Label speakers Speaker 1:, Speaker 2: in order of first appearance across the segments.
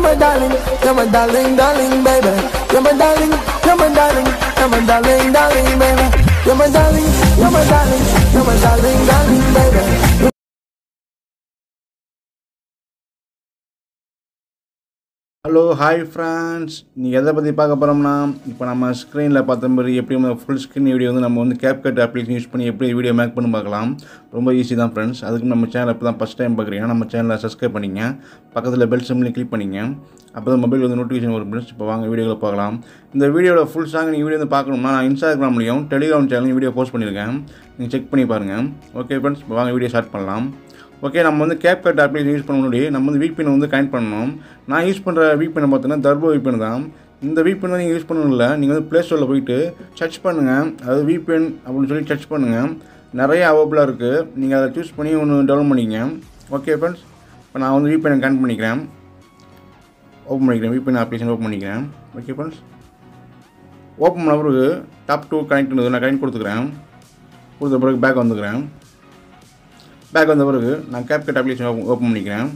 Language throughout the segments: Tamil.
Speaker 1: my darling, you're my darling, darling, baby. You're my darling, you're my darling, you're my darling, darling, baby. You're my darling, you're my darling, you're my darling, darling, baby.
Speaker 2: Hello hi friends நீ எதை பற்றி பார்க்க போகிறோம்னா இப்போ நம்ம ஸ்க்ரீனில் பார்த்த மாதிரி எப்படி நம்ம ஃபுல் ஸ்க்ரீன் வீடியோ வந்து நம்ம வந்து கேப்கட் அப்ளிகேஷன் யூஸ் பண்ணி எப்படி வீடியோ மேக் பண்ணி பார்க்கலாம் ரொம்ப ஈஸி தான் ஃப்ரெண்ட்ஸ் அதுக்கு நம்ம சேனல் இப்போ தான் ஃபஸ்ட் டைம் பார்க்குறீங்க நம்ம சேனலை சப்ஸ்கிரைப் பண்ணிங்க பக்கத்தில் பெல் சிம்லையும் கிளிக் பண்ணிங்க அப்போ தான் மொபைல் வந்து நோட்டிஃபிகேஷன் வரும் ஃப்ரெண்ட்ஸ் இப்போ வாங்க வீடியோவில் பார்க்கலாம் இந்த வீடியோவில் ஃபுல் சாங் நீங்கள் வீடியோ வந்து பார்க்கணும்னா நான் இன்ஸ்டாகிராம்லையும் டெலிகிராம் சேனலையும் வீடியோ போஸ்ட் பண்ணியிருக்கேன் நீங்கள் செக் பண்ணி பாருங்கள் ஓகே ஃப்ரெண்ட்ஸ் இப்போ வாங்க வீடியோ ஸ்டார்ட் பண்ணலாம் ஓகே நம்ம வந்து கேப் கட் அப்ளிகேஷன் யூஸ் பண்ண முன்னாடி நம்ம வந்து வீக் வந்து கனெக்ட் பண்ணணும் நான் யூஸ் பண்ணுற வீக் பின் பார்த்தீங்கன்னா தர்போ வீக் பின் தான் இந்த வீக் பின் நீங்கள் யூஸ் பண்ணணும்ல நீங்கள் வந்து ப்ளே ஸ்டோரில் போயிட்டு சர்ச் பண்ணுங்கள் அதாவது VPN அப்படின்னு சொல்லி சர்ச் பண்ணுங்கள் நிறைய அவைலபிளாக இருக்குது நீங்கள் அதை சூஸ் பண்ணி ஒன்று டவுன்லோட் பண்ணிங்க ஓகே ஃப்ரெண்ட்ஸ் இப்போ நான் வந்து VPN கனெக்ட் பண்ணிக்கிறேன் ஓப்பன் பண்ணிக்கிறேன் VPN அப்ளிகேஷன் ஓப்பன் பண்ணிக்கிறேன் ஓகே ஃப்ரெண்ட்ஸ் ஓப்பன் பண்ண பிறகு டாப் டூ கனெக்ட் நான் கனெக்ட் கொடுத்துக்கிறேன் கொடுத்த பிறகு பேக் வந்துக்கிறேன் பேக் வந்த பிறகு நான் கேப்கட் அப்ளிகேஷன் ஓப்பன் பண்ணிக்கிறேன்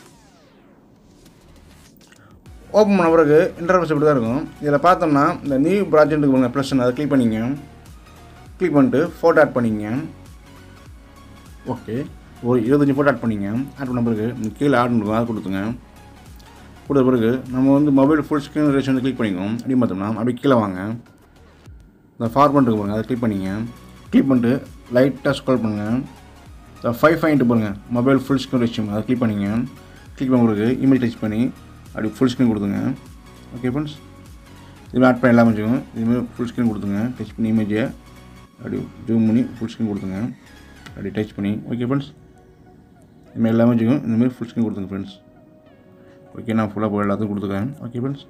Speaker 2: ஓப்பன் பண்ண பிறகு இன்டர்ஃபேஸ் இப்படி தான் இருக்கும் இதில் பார்த்தோம்னா இந்த நியூ ப்ராஜெக்ட்டுக்கு போங்க ப்ளஸ் அதை கிளிக் பண்ணிங்க கிளிக் பண்ணிட்டு ஃபோட்டோ ஆட் பண்ணிங்க ஓகே ஒரு இருபத்தஞ்சி ஃபோட்டோ ஆட் பண்ணிங்க ஆட் பண்ண பிறகு இந்த கீழே ஆட் இருக்கும் அதை கொடுத்துங்க கொடுத்த பிறகு நம்ம வந்து மொபைல் ஃபுல் ஸ்க்ரீன் ரேஷன் வந்து கிளிக் பண்ணிக்கோம் அப்படி பார்த்தோம்னா அப்படி கீழே வாங்க இந்த ஃபார்மெண்ட் இருக்கு பாருங்க அதை கிளிக் பண்ணிங்க கிளிக் பண்ணிட்டு லைட்டாக ஸ்க்ரோல் பண்ணுங்கள் இந்த ஃபைவ் ஃபைன்ட்டு பாருங்கள் மொபைல் ஃபுல் ஸ்க்ரீன் ரெஸ்யூம் அதை கிளிக் பண்ணிங்க கிளிக் பண்ண பிறகு இமேஜ் டச் பண்ணி அப்படி ஃபுல் ஸ்க்ரீன் கொடுத்துங்க ஓகே ஃப்ரெண்ட்ஸ் இதுமாதிரி ஆட் பண்ணி எல்லாமே வச்சுக்கோங்க இதுமாதிரி ஃபுல் ஸ்க்ரீன் கொடுத்துங்க டச் பண்ணி இமேஜை அப்படி ஜூம் பண்ணி ஃபுல் ஸ்க்ரீன் கொடுத்துங்க அப்படி டச் பண்ணி ஓகே ஃப்ரெண்ட்ஸ் இதுமாதிரி எல்லாமே வச்சுக்கோங்க இந்தமாதிரி ஃபுல் ஸ்க்ரீன் கொடுத்துங்க ஃப்ரெண்ட்ஸ் ஓகே நான் ஃபுல்லாக போய் எல்லாத்தையும் கொடுத்துக்கிறேன் ஓகே ஃப்ரெண்ட்ஸ்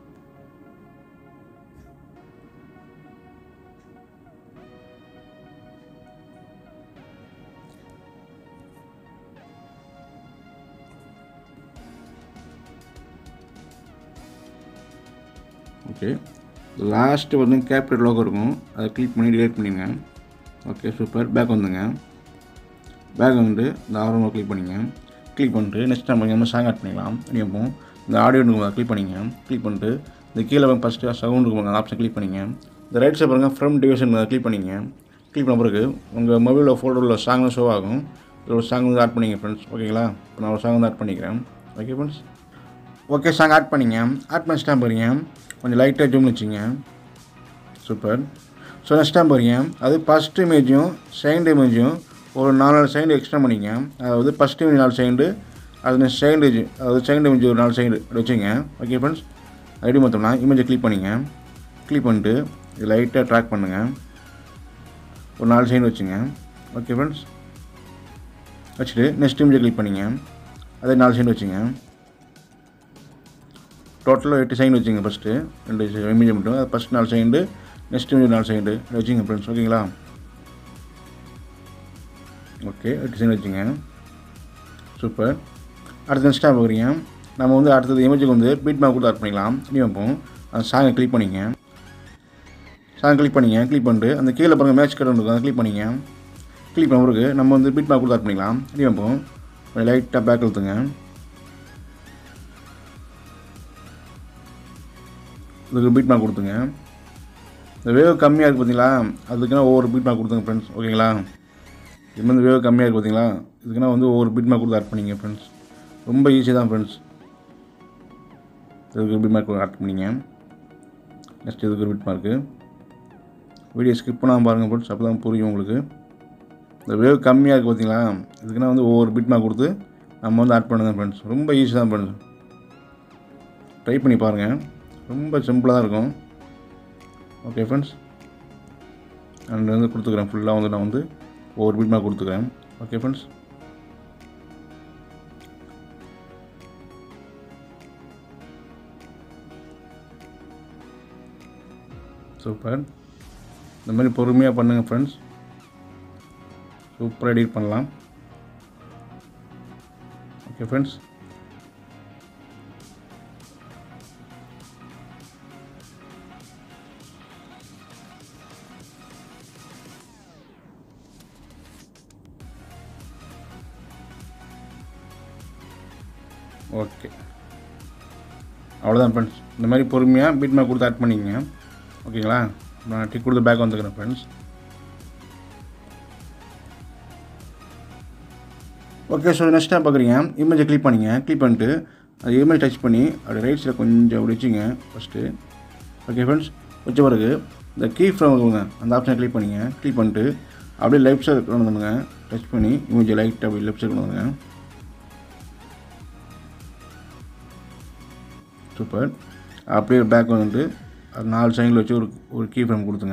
Speaker 2: ஓகே லாஸ்ட்டு வந்து கேப்டர் லோகோ இருக்கும் அதை கிளிக் பண்ணி டிலேட் பண்ணிடுங்க ஓகே சூப்பர் பேக் வந்துங்க பேக் வந்து இந்த ஆர்வம் கிளிக் பண்ணிங்க கிளிக் பண்ணிட்டு நெக்ஸ்ட் நம்ம நம்ம சாங் ஆட் பண்ணிக்கலாம் இப்போ இந்த ஆடியோ இருக்கும் கிளிக் பண்ணிங்க கிளிக் பண்ணிட்டு இந்த கீழே ஃபஸ்ட்டு சவுண்ட் இருக்கும் அந்த ஆப்ஷன் கிளிக் பண்ணிங்க இந்த ரைட் சைட் பாருங்கள் ஃப்ரம் டிவிஷன் அதை கிளிக் பண்ணிங்க கிளிக் பண்ண பிறகு உங்கள் மொபைலில் ஃபோல்டரில் சாங் ஷோ ஆகும் இதில் ஒரு சாங் வந்து ஆட் பண்ணிங்க ஃப்ரெண்ட்ஸ் ஓகேங்களா இப்போ நான் ஒரு சாங் வந்து ஆட் பண்ணிக்கிறேன் okay friends okay song add பண்ணிங்க ஆட் பண்ணிச்சிட்டா போகிறீங்க கொஞ்சம் லைட்டாக ஜூம் வச்சுங்க சூப்பர் ஸோ நெக்ஸ்ட் டைம் போகிறீங்க அது ஃபஸ்ட் இமேஜும் செகண்ட் இமேஜும் ஒரு நாலு நாலு செகண்ட் எக்ஸ்ட்ரா பண்ணிங்க அதாவது ஃபஸ்ட் இமேஜ் நாலு செகண்டு அது நெக்ஸ்ட் செகண்ட் அதாவது செகண்ட் இமேஜ் ஒரு நாலு செகண்ட் அப்படி வச்சுங்க ஓகே ஃப்ரெண்ட்ஸ் எப்படி பார்த்தோம்னா இமேஜை கிளிக் பண்ணிங்க கிளிக் பண்ணிட்டு இது லைட்டாக ட்ராக் பண்ணுங்கள் ஒரு நாலு செகண்ட் வச்சுங்க ஓகே ஃப்ரெண்ட்ஸ் வச்சுட்டு நெக்ஸ்ட் இமேஜை கிளிக் பண்ணிங்க அதே நாலு செகண்ட் வச்சுங்க டோட்டலாக எட்டு செகண்ட் வச்சுங்க ஃபஸ்ட்டு ரெண்டு இமேஜ் மட்டும் அது ஃபஸ்ட் நாலு செகண்டு நெக்ஸ்ட் இமேஜ் நாலு செகண்டு வச்சுங்க ஃப்ரெண்ட்ஸ் ஓகேங்களா ஓகே எட்டு செகண்ட் வச்சுங்க சூப்பர் அடுத்த நெக்ஸ்ட் டைம் பார்க்குறீங்க நம்ம வந்து அடுத்தது இமேஜுக்கு வந்து பீட் மேக் கொடுத்து ஆட் பண்ணிக்கலாம் இனி வைப்போம் அந்த சாங்கை கிளிக் பண்ணிங்க சாங் கிளிக் பண்ணிங்க கிளிக் பண்ணிட்டு அந்த கீழே பாருங்கள் மேட்ச் கடை இருக்கும் அதை கிளிக் பண்ணிங்க கிளிக் பண்ண பிறகு நம்ம வந்து பீட் மேக் கொடுத்து ஆட் பண்ணிக்கலாம் இனி வைப்போம் லைட்டாக பேக் இழுத்துங்க இதுக்கு பீட் மார்க் கொடுத்துங்க இந்த வேவ் கம்மியாக இருக்குது பார்த்தீங்களா அதுக்குன்னா ஒவ்வொரு பீட் மார்க் கொடுத்துங்க ஃப்ரெண்ட்ஸ் ஓகேங்களா இது வந்து வேவ் கம்மியாக இருக்குது பார்த்தீங்களா இதுக்குன்னா வந்து ஒவ்வொரு பீட் மார்க் கொடுத்து ஆட் பண்ணிங்க ஃப்ரெண்ட்ஸ் ரொம்ப ஈஸி தான் ஃப்ரெண்ட்ஸ் இதுக்கு பீட் மார்க் ஆட் பண்ணிங்க நெக்ஸ்ட் இதுக்கு ஒரு பீட் மார்க்கு வீடியோ ஸ்கிப் பண்ணாமல் பாருங்கள் ஃப்ரெண்ட்ஸ் அப்போ தான் புரியும் உங்களுக்கு இந்த வேவ் கம்மியாக இருக்குது பார்த்தீங்களா இதுக்குன்னா வந்து ஒவ்வொரு பீட் மார்க் கொடுத்து நம்ம வந்து ஆட் பண்ணுங்க ஃப்ரெண்ட்ஸ் ரொம்ப ஈஸி தான் ஃப்ரெண்ட்ஸ் ட்ரை பண்ணி பாருங்கள் ரொம்ப சிம்பிளாக தான் இருக்கும் ஓகே ஃப்ரெண்ட்ஸ் அண்ட் வந்து கொடுத்துக்கிறேன் ஃபுல்லாக வந்து நான் வந்து ஒவ்வொரு பீட்மாக கொடுத்துக்கிறேன் ஓகே ஃப்ரெண்ட்ஸ் சூப்பர் இந்த மாதிரி பொறுமையாக பண்ணுங்கள் ஃப்ரெண்ட்ஸ் சூப்பராக எடிட் பண்ணலாம் ஓகே ஃப்ரெண்ட்ஸ் ஓகே அவ்வளோதான் ஃப்ரெண்ட்ஸ் இந்த மாதிரி பொறுமையாக பீட் மேக் கொடுத்து ஆட் பண்ணிக்கங்க ஓகேங்களா நான் டிக் கொடுத்து பேக் வந்துக்கிறேன் friends okay so next time பார்க்குறீங்க இமேஜை கிளிக் பண்ணிங்க கிளிக் பண்ணிட்டு அது இமேஜ் டச் பண்ணி அப்படி ரைட் சைடில் கொஞ்சம் அப்படி வச்சுங்க ஃபஸ்ட்டு ஓகே ஃப்ரெண்ட்ஸ் வச்ச பிறகு இந்த கீ ஃப்ரேம் இருக்குங்க அந்த ஆப்ஷனை கிளிக் பண்ணிங்க கிளிக் பண்ணிட்டு அப்படியே லெஃப்ட் சைடு கொண்டு வந்துடுங்க டச் பண்ணி இமேஜை லைட்டாக அப்படி லெஃப்ட் சைடு கொண்டு வந்துங்க சூப்பர் அப்படியே பேக் வந்துட்டு அது நாலு சைடில் வச்சு ஒரு ஒரு கீ ஃப்ரேம் கொடுத்துங்க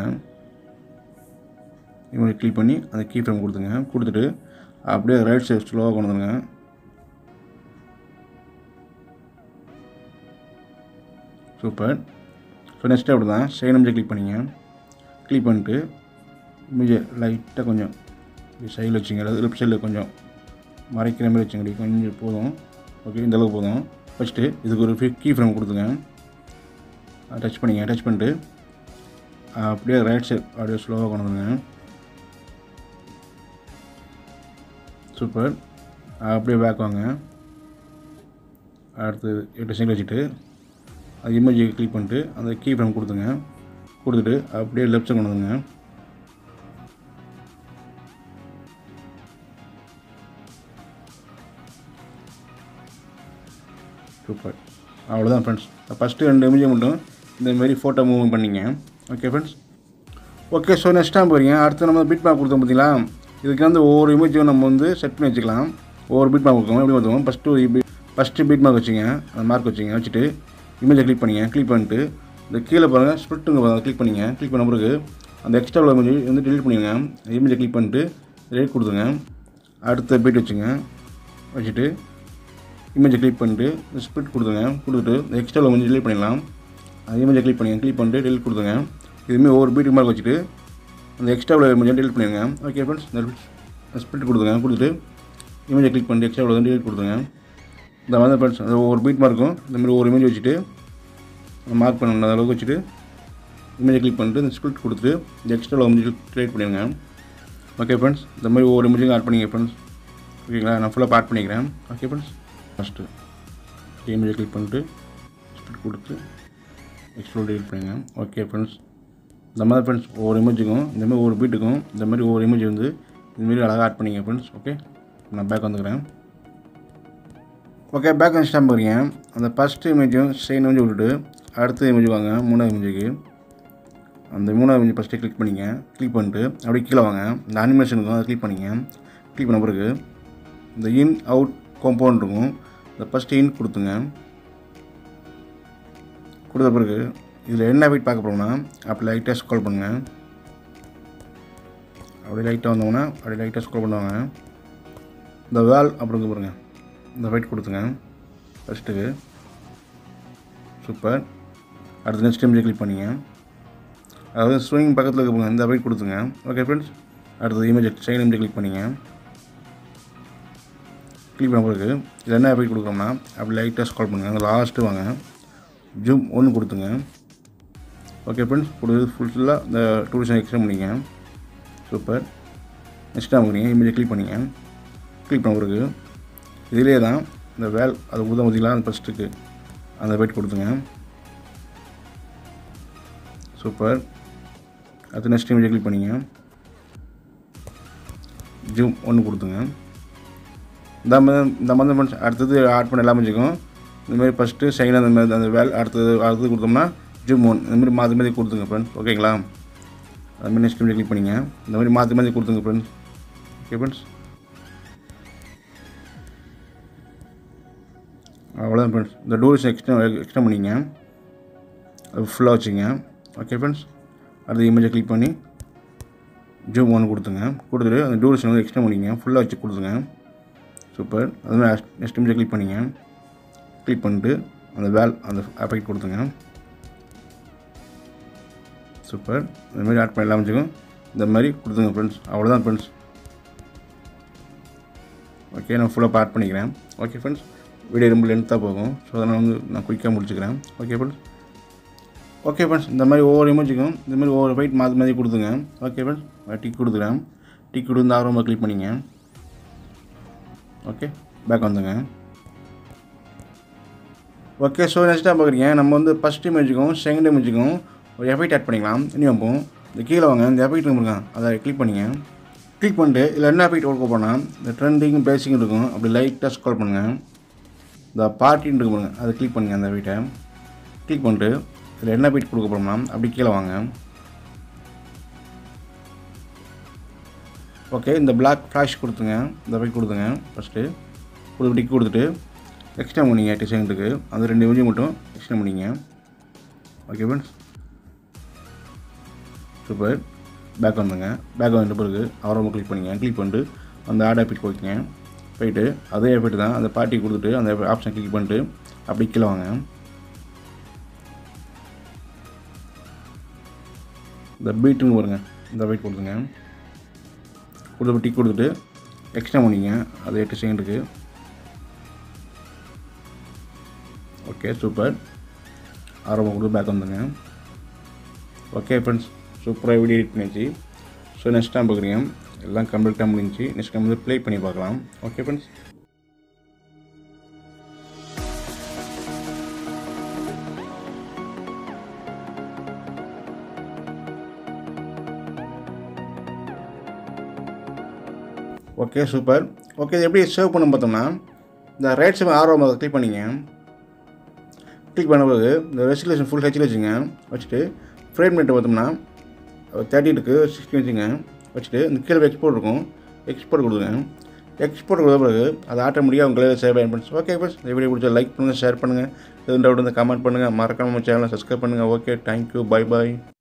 Speaker 2: இவங்க கிளிக் பண்ணி அந்த கீ ஃப்ரேம் கொடுத்துங்க கொடுத்துட்டு அப்படியே ரைட் சைடு ஸ்லோவாக கொண்டு வந்துங்க சூப்பர் ஸோ நெக்ஸ்ட் அப்படி தான் செகண்ட் இமேஜை கிளிக் பண்ணிங்க கிளிக் பண்ணிட்டு இமேஜை லைட்டாக கொஞ்சம் சைடில் வச்சுங்க அதாவது லெஃப்ட் சைடில் கொஞ்சம் மறைக்கிற மாதிரி வச்சுங்க இப்படி கொஞ்சம் போதும் ஓகே இந்த அளவுக்கு போதும் ஃபஸ்ட்டு இதுக்கு ஒரு கீ ஃப்ரேம் கொடுத்துங்க டச் பண்ணிங்க டச் பண்ணிட்டு அப்படியே ரைட் சைட் அப்படியே ஸ்லோவாக கொண்டு வந்துங்க சூப்பர் அப்படியே பேக் வாங்க அடுத்து எட்டு செகண்ட் வச்சுட்டு அது இமேஜை கிளிக் பண்ணிட்டு அந்த கீ ஃப்ரேம் கொடுத்துங்க கொடுத்துட்டு அப்படியே லெஃப்ட் சைட் கொண்டு வந்துங்க சூப்பர் அவ்வளோதான் ஃப்ரெண்ட்ஸ் ஃபஸ்ட்டு ரெண்டு இமேஜை மட்டும் இந்த மாதிரி ஃபோட்டோ மூவ் பண்ணிங்க okay friends okay so next time போகிறீங்க அடுத்து நம்ம பீட் மேப் கொடுத்தோம் பார்த்தீங்களா இதுக்கு வந்து ஒவ்வொரு இமேஜும் நம்ம வந்து செட் பண்ணி வச்சுக்கலாம் ஒவ்வொரு பீட் மேப் கொடுக்கணும் எப்படி பார்த்துக்கோங்க ஃபஸ்ட்டு ஃபஸ்ட்டு பீட் மார்க் வச்சுங்க அந்த மார்க் வச்சுங்க வச்சுட்டு இமேஜை கிளிக் பண்ணிங்க கிளிக் பண்ணிட்டு இந்த கீழே பாருங்கள் ஸ்ப்ளிட்டுங்க பாருங்கள் கிளிக் பண்ணிங்க கிளிக் பண்ண பிறகு அந்த எக்ஸ்ட்ரா உள்ள இமேஜ் வந்து delete பண்ணிடுங்க இமேஜை கிளிக் பண்ணிட்டு ரேட் கொடுத்துங்க அடுத்த பீட் வச்சுங்க வச்சுட்டு இமேஜை கிளிக் பண்ணிட்டு ஸ்ப்ளிட் கொடுத்துங்க கொடுத்துட்டு இந்த எக்ஸ்ட்ரா உள்ள இமேஜ் delete பண்ணிடலாம் அந்த இமேஜை கிளிக் பண்ணிங்க கிளிக் பண்ணிட்டு delete கொடுத்துங்க இதுமாரி ஒவ்வொரு பீட் மார்க் வச்சுட்டு அந்த எக்ஸ்ட்ரா உள்ள இமேஜை delete பண்ணிடுங்க ஓகே ஃப்ரெண்ட்ஸ் இந்த ஸ்ப்ளிட் கொடுத்துங்க கொடுத்துட்டு இமேஜை கிளிக் பண்ணிட்டு எக்ஸ்ட்ரா உள்ள delete கொடுத்துங்க இந்த மாதிரி ஃப்ரெண்ட்ஸ் அது ஒரு பீட் மார்க்கும் இந்த மாதிரி ஒரு இமேஜ் வச்சுட்டு மார்க் பண்ண அளவுக்கு வச்சுட்டு இமேஜை கிளிக் பண்ணிட்டு இந்த ஸ்பிளிட் கொடுத்துட்டு இந்த எக்ஸ்ட்ரா இமேஜ் க்ரியேட் பண்ணிடுங்க ஓகே ஃப்ரெண்ட்ஸ் இந்த மாதிரி ஒவ்வொரு இமேஜும் ஆட் பண்ணிங்க ஃப்ரெண்ட்ஸ் ஓகேங்களா நான் ஃபுல்லாக ஆட் பண்ணிக்கிறேன் ஓகே ஃப்ரெண்ட்ஸ் ஃபஸ்ட்டு இமேஜை கிளிக் பண்ணிட்டு ஸ்பிளிட் கொடுத்து எக்ஸ்ட்ரா டெலிட் பண்ணுங்க ஓகே ஃப்ரெண்ட்ஸ் இந்த மாதிரி ஃப்ரெண்ட்ஸ் ஒவ்வொரு இமேஜுக்கும் இந்த மாதிரி ஒவ்வொரு பீட்டுக்கும் இந்த மாதிரி ஒவ்வொரு இமேஜ் வந்து இதுமாரி அழகாக ஆட் பண்ணிங்க ஃப்ரெண்ட்ஸ் ஓகே நான் பேக் வந்துக்கிறேன் ஓகே பேக் அண்ட் ஸ்டாம்ப் போகிறீங்க அந்த ஃபஸ்ட்டு இமேஜும் செகண்ட் இமேஜ் விட்டுட்டு அடுத்த இமேஜ் வாங்க மூணாவது இமேஜுக்கு அந்த மூணாவது இமேஜ் ஃபஸ்ட்டு கிளிக் பண்ணிங்க கிளிக் பண்ணிட்டு அப்படியே கீழே வாங்க இந்த அனிமேஷனுக்கும் அதை கிளிக் பண்ணிங்க கிளிக் பண்ண பிறகு இந்த இன் அவுட் காம்பவுண்ட் இருக்கும் இந்த ஃபஸ்ட்டு இன் கொடுத்துங்க கொடுத்த பிறகு இதில் என்ன வெயிட் பார்க்க போகிறோம்னா அப்படி லைட்டாக ஸ்க்ரோல் பண்ணுங்கள் அப்படியே லைட்டாக வந்தோம்னா அப்படியே லைட்டாக ஸ்க்ரோல் பண்ணுவாங்க இந்த வேல் அப்படிங்க பாருங்க இந்த வெயிட் கொடுத்துங்க ஃபஸ்ட்டுக்கு சூப்பர் அடுத்து நெக்ஸ்ட் இமேஜ் கிளிக் பண்ணிங்க அதாவது ஸ்விங் பக்கத்தில் இருக்க இந்த வெயிட் கொடுத்துங்க ஓகே ஃப்ரெண்ட்ஸ் அடுத்தது இமேஜ் செகண்ட் இமேஜ் கிளிக் பண்ணிங்க கிளிக் பண்ண பிறகு இதில் என்ன வெயிட் கொடுக்குறோம்னா அப்படி லைட்டாக ஸ்கால் பண்ணுங்கள் அந்த லாஸ்ட்டு வாங்க ஜூம் ஒன்று கொடுத்துங்க ஓகே ஃப்ரெண்ட்ஸ் கொடுத்து ஃபுல்லாக இந்த டூரிசம் எக்ஸ்டெண்ட் பண்ணிங்க சூப்பர் நெக்ஸ்ட் டைம் பண்ணுங்க இமேஜை கிளிக் பண்ணிங்க கிளிக் பண்ண பிறகு இதிலே தான் இந்த வேல் அது உதவ பார்த்தீங்களா அந்த ஃபஸ்ட்டுக்கு அந்த வெயிட் கொடுத்துங்க சூப்பர் அடுத்து நெக்ஸ்ட் இமேஜை கிளிக் பண்ணிங்க ஜூம் ஒன்று கொடுத்துங்க இந்த மாதிரி இந்த மாதிரி ஃப்ரெண்ட்ஸ் அடுத்தது ஆட் பண்ண எல்லாமே வச்சுக்கோம் இந்த மாதிரி ஃபஸ்ட்டு செகண்ட் அந்த மாதிரி அந்த வேல் அடுத்தது அடுத்தது கொடுத்தோம்னா ஜூம் ஒன் இந்த மாதிரி மாற்றி மாதிரி கொடுத்துங்க ஃப்ரெண்ட்ஸ் ஓகேங்களா அது மாதிரி நெக்ஸ்ட் இமேஜ் கிளிக் பண்ணிங்க இந்த மாதிரி மாற்றி மாற்றி கொடுத்துங்க ஃப்ரெண்ட்ஸ் ஓகே ஃப்ரெண்ட்ஸ் அவ்வளோதான் ஃப்ரெண்ட்ஸ் இந்த டூரேஷன் எக்ஸ்டெண்ட் எக்ஸ்டெண்ட் பண்ணிங்க அது ஃபுல்லாக வச்சுங்க ஓகே ஃப்ரெண்ட்ஸ் அடுத்த இமேஜை கிளிக் பண்ணி ஜூம் ஒன்று கொடுத்துங்க கொடுத்துட்டு அந்த டூரேஷன் வந்து எக்ஸ்டெண்ட் பண்ணிங்க ஃபுல்லாக வச்சு கொடுத்துங்க சூப்பர் அது மாதிரி நெக்ஸ்ட் இமேஜை கிளிக் பண்ணிங்க கிளிக் பண்ணிட்டு அந்த வேல் அந்த எஃபெக்ட் கொடுத்துங்க சூப்பர் இந்த மாதிரி ஆட் பண்ணி எல்லாம் வச்சுக்கோங்க இந்த மாதிரி கொடுத்துங்க ஃப்ரெண்ட்ஸ் அவ்வளோதான் ஃப்ரெண்ட்ஸ் ஓகே நான் ஃபுல்லாக ஆட் பண்ணிக்கிறேன் ஓகே ஃப்ரெண்ட்ஸ் வீடியோ ரொம்ப லென்த்தாக போகும் ஸோ அதனால் வந்து நான் குயிக்காக முடிச்சுக்கிறேன் ஓகே ஃப்ரெண்ட்ஸ் ஓகே ஃப்ரெண்ட்ஸ் இந்த மாதிரி ஒவ்வொரு இமேஜுக்கும் இந்த மாதிரி ஒவ்வொரு ஃபைட் மாற்றி மாதிரி கொடுத்துங்க ஓகே ஃப்ரெண்ட்ஸ் டிக் கொடுத்துக்கிறேன் டிக் கொடுத்து ஆர்வமாக கிளிக் பண்ணிங்க ஓகே பேக் வந்துங்க ஓகே ஸோ நெக்ஸ்ட்டாக பார்க்குறீங்க நம்ம வந்து ஃபஸ்ட் இமேஜுக்கும் செகண்ட் இமேஜுக்கும் ஒரு எஃபெக்ட் ஆட் பண்ணிக்கலாம் இனி வைப்போம் இந்த கீழே வாங்க இந்த எஃபெக்ட் இருக்கான் அதை கிளிக் பண்ணிங்க கிளிக் பண்ணிட்டு இதில் என்ன எஃபெக்ட் கொடுக்க போனால் இந்த ட்ரெண்டிங் பேசிங் இருக்கும் அப்படி லைட்டாக ஸ்க்ரோல் பண்ணுங்கள் இந்த பார்ட்டின்னு இருக்கு பாருங்க அதை கிளிக் பண்ணுங்கள் அந்த வீட்டை கிளிக் பண்ணிட்டு இதில் என்ன பீட் கொடுக்க போகிறோம்னா அப்படி கீழே வாங்க ஓகே இந்த பிளாக் ஃப்ளாஷ் கொடுத்துங்க இந்த பைக் கொடுத்துங்க ஃபஸ்ட்டு கொடுத்து டிக் கொடுத்துட்டு எக்ஸ்டெண்ட் பண்ணிங்க எட்டு செகண்டுக்கு அந்த ரெண்டு இமேஜும் மட்டும் எக்ஸ்டெண்ட் பண்ணிங்க ஓகே ஃப்ரெண்ட்ஸ் சூப்பர் பேக் வந்துங்க பேக் வந்துட்டு பிறகு அவரை கிளிக் பண்ணிங்க கிளிக் பண்ணிட்டு அந்த ஆட் ஆப்பிட் போய்க்குங்க போயிட்டு அதே எஃபெக்ட் தான் அந்த பார்ட்டி கொடுத்துட்டு அந்த ஆப்ஷன் கிளிக் பண்ணிட்டு அப்படி கீழே வாங்க இந்த பீட்டுன்னு வருங்க இந்த வெயிட் கொடுத்துங்க கொடுத்து டிக் கொடுத்துட்டு எக்ஸ்ட்ரா பண்ணிங்க அது எட்டு செகண்டுக்கு ஓகே சூப்பர் ஆரம்பம் கொடுத்து பேக் வந்துங்க ஓகே ஃப்ரெண்ட்ஸ் சூப்பராக வீடியோ எடிட் பண்ணிச்சு ஸோ நெக்ஸ்ட் டைம் பார்க்குறீங்க எல்லாம் கம்ப்ளீட்டாக முடிஞ்சு நெக்ஸ்ட் டைம் வந்து ப்ளே பண்ணி பார்க்கலாம் okay friends okay super okay இது எப்படி சேவ் பண்ண பார்த்தோம்னா இந்த ரைட் சைடு ஆர்வம் அதை கிளிக் பண்ணிங்க கிளிக் பண்ண பிறகு இந்த ரெசிலேஷன் ஃபுல் ஹெச்சில் வச்சுங்க வச்சுட்டு ஃப்ரேம் ரேட்டை பார்த்தோம்னா தேர்ட்டி இருக்குது சிக்ஸ்டி வச்சுங்க வச்சுட்டு இந்த கீழே எக்ஸ்போர்ட் இருக்கும் எக்ஸ்போர்ட் கொடுங்க எக்ஸ்போர்ட் கொடுத்த பிறகு அது ஆட்டோமேட்டிக்காக உங்களே சேவ் ஆகி பண்ணுச்சு ஓகே ஃப்ரெண்ட்ஸ் இந்த வீடியோ பிடிச்சா லைக் பண்ணுங்கள் ஷேர் பண்ணுங்கள் எதுவும் டவுட் வந்து கமெண்ட் பண்ணுங்கள் மறக்காம சேனலை சப்ஸ்கிரைப் பண்ணுங்கள் ஓகே தேங்க்யூ பை பாய்